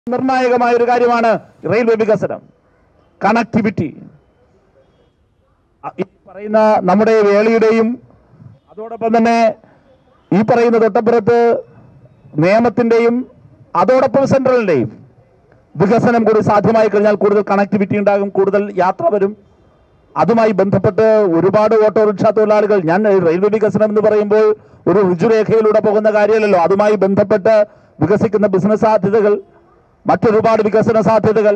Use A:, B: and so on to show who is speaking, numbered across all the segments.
A: നിർണായകമായ ഒരു കാര്യമാണ് റെയിൽവേ വികസനം കണക്ടിവിറ്റി ഈ പറയുന്ന നമ്മുടെ വേളിയുടെയും അതോടൊപ്പം തന്നെ ഈ പറയുന്ന തൊട്ടപ്പുറത്ത് നിയമത്തിന്റെയും അതോടൊപ്പം സെൻട്രലിന്റെയും വികസനം കൂടി സാധ്യമായി കഴിഞ്ഞാൽ കൂടുതൽ കണക്ടിവിറ്റി ഉണ്ടാകും കൂടുതൽ യാത്ര വരും അതുമായി ബന്ധപ്പെട്ട് ഒരുപാട് ഓട്ടോറിക്ഷ തൊഴിലാളികൾ ഞാൻ റെയിൽവേ വികസനം എന്ന് പറയുമ്പോൾ ഒരു രുചുരേഖയിലൂടെ പോകുന്ന കാര്യമല്ലല്ലോ അതുമായി ബന്ധപ്പെട്ട് വികസിക്കുന്ന ബിസിനസ് സാധ്യതകൾ മറ്റൊരുപാട് വികസന സാധ്യതകൾ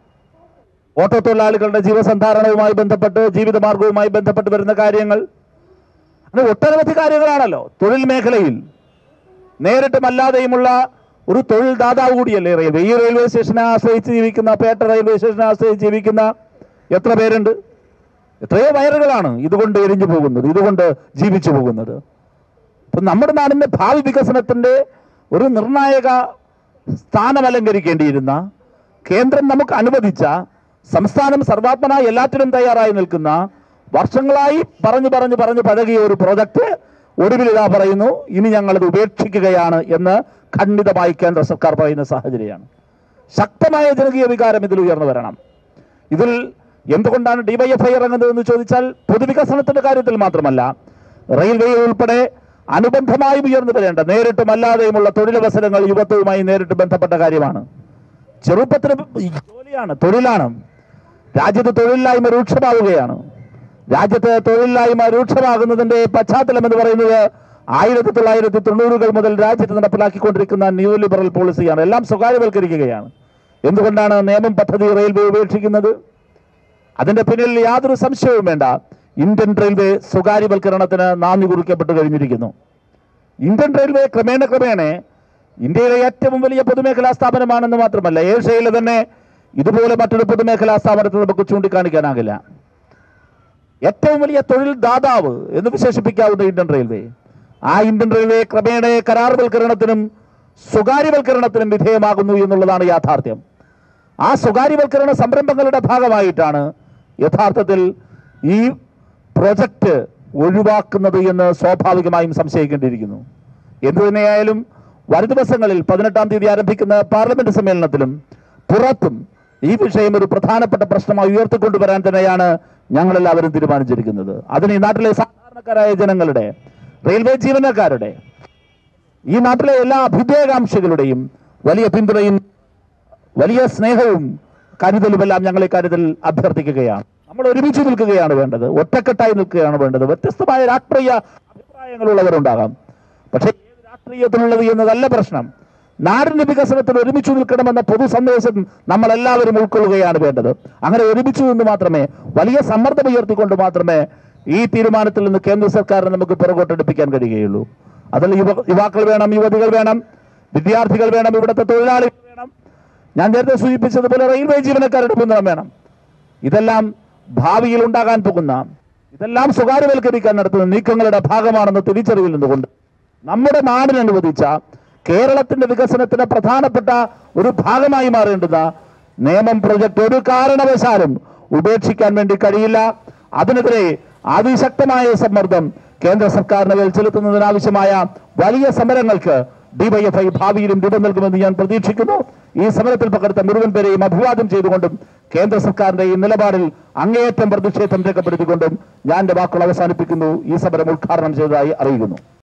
A: ഓട്ടോ തൊഴിലാളികളുടെ ജീവസന്ധാരണവുമായി ബന്ധപ്പെട്ട് ജീവിതമാർഗവുമായി ബന്ധപ്പെട്ട് വരുന്ന കാര്യങ്ങൾ അങ്ങനെ ഒട്ടനവധി കാര്യങ്ങളാണല്ലോ തൊഴിൽ മേഖലയിൽ നേരിട്ടും അല്ലാതെയുമുള്ള ഒരു തൊഴിൽ ദാതാവ് കൂടിയല്ലേ റെയിൽവേ ഈ റെയിൽവേ സ്റ്റേഷനെ ആശ്രയിച്ച് ജീവിക്കുന്ന പേട്ട റെയിൽവേ സ്റ്റേഷനെ ആശ്രയിച്ച് ജീവിക്കുന്ന എത്ര പേരുണ്ട് എത്രയോ വയറുകളാണ് ഇതുകൊണ്ട് എരിഞ്ഞു പോകുന്നത് ഇതുകൊണ്ട് ജീവിച്ചു പോകുന്നത് അപ്പൊ നമ്മുടെ നാടിന്റെ ഭാവി വികസനത്തിന്റെ ഒരു നിർണായക സ്ഥാനം അലങ്കരിക്കേണ്ടിയിരുന്ന കേന്ദ്രം നമുക്ക് അനുവദിച്ച സംസ്ഥാനം സർവാത്മന എല്ലാറ്റിനും തയ്യാറായി നിൽക്കുന്ന വർഷങ്ങളായി പറഞ്ഞു പറഞ്ഞു പറഞ്ഞു പഴകിയ ഒരു പ്രോജക്റ്റ് ഒടുവിൽ ഇതാ പറയുന്നു ഇനി ഞങ്ങളത് ഉപേക്ഷിക്കുകയാണ് എന്ന് ഖണ്ഡിതമായി കേന്ദ്ര സർക്കാർ പറയുന്ന സാഹചര്യമാണ് ശക്തമായ ജനകീയ വികാരം ഇതിൽ ഉയർന്നു വരണം ഇതിൽ എന്തുകൊണ്ടാണ് ഡിവൈഎഫ്ഐ ഇറങ്ങുന്നതെന്ന് ചോദിച്ചാൽ പൊതുവികസനത്തിന്റെ കാര്യത്തിൽ മാത്രമല്ല റെയിൽവേ ഉൾപ്പെടെ അനുബന്ധമായും ഉയർന്നു വരേണ്ട നേരിട്ടും അല്ലാതെയുമുള്ള തൊഴിലവസരങ്ങൾ യുവത്വവുമായി നേരിട്ട് ബന്ധപ്പെട്ട കാര്യമാണ് ചെറുപ്പത്തിന് ജോലിയാണ് തൊഴിലാണ് രാജ്യത്ത് തൊഴിലില്ലായ്മ രൂക്ഷമാവുകയാണ് രാജ്യത്ത് തൊഴിലില്ലായ്മ രൂക്ഷമാകുന്നതിന്റെ പശ്ചാത്തലം എന്ന് പറയുന്നത് ആയിരത്തി തൊള്ളായിരത്തി തൊണ്ണൂറുകൾ മുതൽ രാജ്യത്ത് നടപ്പിലാക്കിക്കൊണ്ടിരിക്കുന്ന ന്യൂ ലിബറൽ പോളിസിയാണ് എല്ലാം സ്വകാര്യവൽക്കരിക്കുകയാണ് എന്തുകൊണ്ടാണ് നിയമം പദ്ധതി റെയിൽവേ ഉപേക്ഷിക്കുന്നത് അതിന്റെ പിന്നിൽ യാതൊരു സംശയവും വേണ്ട ഇന്ത്യൻ റെയിൽവേ സ്വകാര്യവൽക്കരണത്തിന് നാന്ദി കുറിക്കപ്പെട്ട് കഴിഞ്ഞിരിക്കുന്നു ഇന്ത്യൻ റെയിൽവേ ക്രമേണ ക്രമേണ ഇന്ത്യയിലെ ഏറ്റവും വലിയ പൊതുമേഖലാ സ്ഥാപനമാണെന്ന് മാത്രമല്ല ഏഷ്യയിലെ തന്നെ ഇതുപോലെ മറ്റൊരു പൊതുമേഖലാ സ്ഥാപനത്തെ നമുക്ക് ചൂണ്ടിക്കാണിക്കാനാകില്ല ഏറ്റവും വലിയ തൊഴിൽ ദാതാവ് എന്ന് വിശേഷിപ്പിക്കാവുന്ന ഇന്ത്യൻ റെയിൽവേ ആ ഇന്ത്യൻ റെയിൽവേ ക്രമേണ കരാർവൽക്കരണത്തിനും സ്വകാര്യവൽക്കരണത്തിനും വിധേയമാകുന്നു എന്നുള്ളതാണ് യാഥാർത്ഥ്യം ആ സ്വകാര്യവൽക്കരണ സംരംഭങ്ങളുടെ ഭാഗമായിട്ടാണ് യഥാർത്ഥത്തിൽ ഈ പ്രൊജക്റ്റ് ഒഴിവാക്കുന്നത് എന്ന് സ്വാഭാവികമായും സംശയിക്കേണ്ടിയിരിക്കുന്നു എന്തു തന്നെയായാലും വരും ദിവസങ്ങളിൽ പതിനെട്ടാം തീയതി ആരംഭിക്കുന്ന പാർലമെന്റ് സമ്മേളനത്തിലും പുറത്തും ഈ വിഷയം ഒരു പ്രധാനപ്പെട്ട പ്രശ്നമായി ഉയർത്തിക്കൊണ്ടുവരാൻ തന്നെയാണ് ഞങ്ങളെല്ലാവരും തീരുമാനിച്ചിരിക്കുന്നത് അതിന് ഈ നാട്ടിലെ സാധാരണക്കാരായ ജനങ്ങളുടെ റെയിൽവേ ജീവനക്കാരുടെ ഈ നാട്ടിലെ എല്ലാ അഭ്യുദയകാംക്ഷികളുടെയും വലിയ പിന്തുണയും വലിയ സ്നേഹവും കരുതലുമെല്ലാം ഞങ്ങൾ ഇക്കാര്യത്തിൽ അഭ്യർത്ഥിക്കുകയാണ് നമ്മൾ ഒരുമിച്ച് നിൽക്കുകയാണ് വേണ്ടത് ഒറ്റക്കെട്ടായി നിൽക്കുകയാണ് വേണ്ടത് വ്യത്യസ്തമായ രാഷ്ട്രീയ അഭിപ്രായങ്ങളുള്ളവരുണ്ടാകാം പക്ഷേ ഏത് രാഷ്ട്രീയത്തിലുള്ളത് എന്നതല്ല പ്രശ്നം നാടിന്റെ വികസനത്തിൽ ഒരുമിച്ച് നിൽക്കണമെന്ന പൊതു സന്ദേശം നമ്മൾ എല്ലാവരും ഉൾക്കൊള്ളുകയാണ് വേണ്ടത് അങ്ങനെ ഒരുമിച്ച് നിന്ന് മാത്രമേ വലിയ സമ്മർദ്ദം ഉയർത്തിക്കൊണ്ട് മാത്രമേ ഈ തീരുമാനത്തിൽ നിന്ന് കേന്ദ്ര സർക്കാരിനെ നമുക്ക് പുറകോട്ടെടുപ്പിക്കാൻ കഴിയുകയുള്ളൂ അതിൽ യുവ യുവാക്കൾ വേണം യുവതികൾ വേണം വിദ്യാർത്ഥികൾ വേണം ഇവിടുത്തെ തൊഴിലാളികൾ വേണം ഞാൻ നേരത്തെ സൂചിപ്പിച്ചതുപോലെ റെയിൽവേ ജീവനക്കാരുടെ പിന്തുണ വേണം ഇതെല്ലാം ഭാവിയിൽ ഉണ്ടാകാൻ പോകുന്ന ഇതെല്ലാം സ്വകാര്യവൽക്കരിക്കാൻ നടത്തുന്ന നീക്കങ്ങളുടെ ഭാഗമാണെന്ന് തിരിച്ചറിവിൽ നിന്നുകൊണ്ട് നമ്മുടെ നാടിന് അനുവദിച്ച കേരളത്തിന്റെ വികസനത്തിന് പ്രധാനപ്പെട്ട ഒരു ഭാഗമായി മാറേണ്ടുന്ന നിയമം പ്രൊജക്ട് ഒരു കാരണവശാലും ഉപേക്ഷിക്കാൻ വേണ്ടി കഴിയില്ല അതിനെതിരെ അതിശക്തമായ സമ്മർദ്ദം കേന്ദ്ര സർക്കാരിന് മേൽ ചെലുത്തുന്നതിനാവശ്യമായ വലിയ സമരങ്ങൾക്ക് ഡിവൈഎഫ്ഐ ഭാവിയിലും രൂപം നൽകുമെന്ന് ഞാൻ പ്രതീക്ഷിക്കുന്നു ഈ സമരത്തിൽ പങ്കെടുത്ത മുഴുവൻ പേരെയും അഭിവാദ്യം ചെയ്തുകൊണ്ടും കേന്ദ്ര സർക്കാരിന്റെ ഈ നിലപാടിൽ അങ്ങേയറ്റം പ്രതിഷേധം രേഖപ്പെടുത്തിക്കൊണ്ടും ഞാൻ എന്റെ വാക്കുകൾ അവസാനിപ്പിക്കുന്നു ഈ സമരം ഉദ്ഘാടനം ചെയ്തതായി അറിയിക്കുന്നു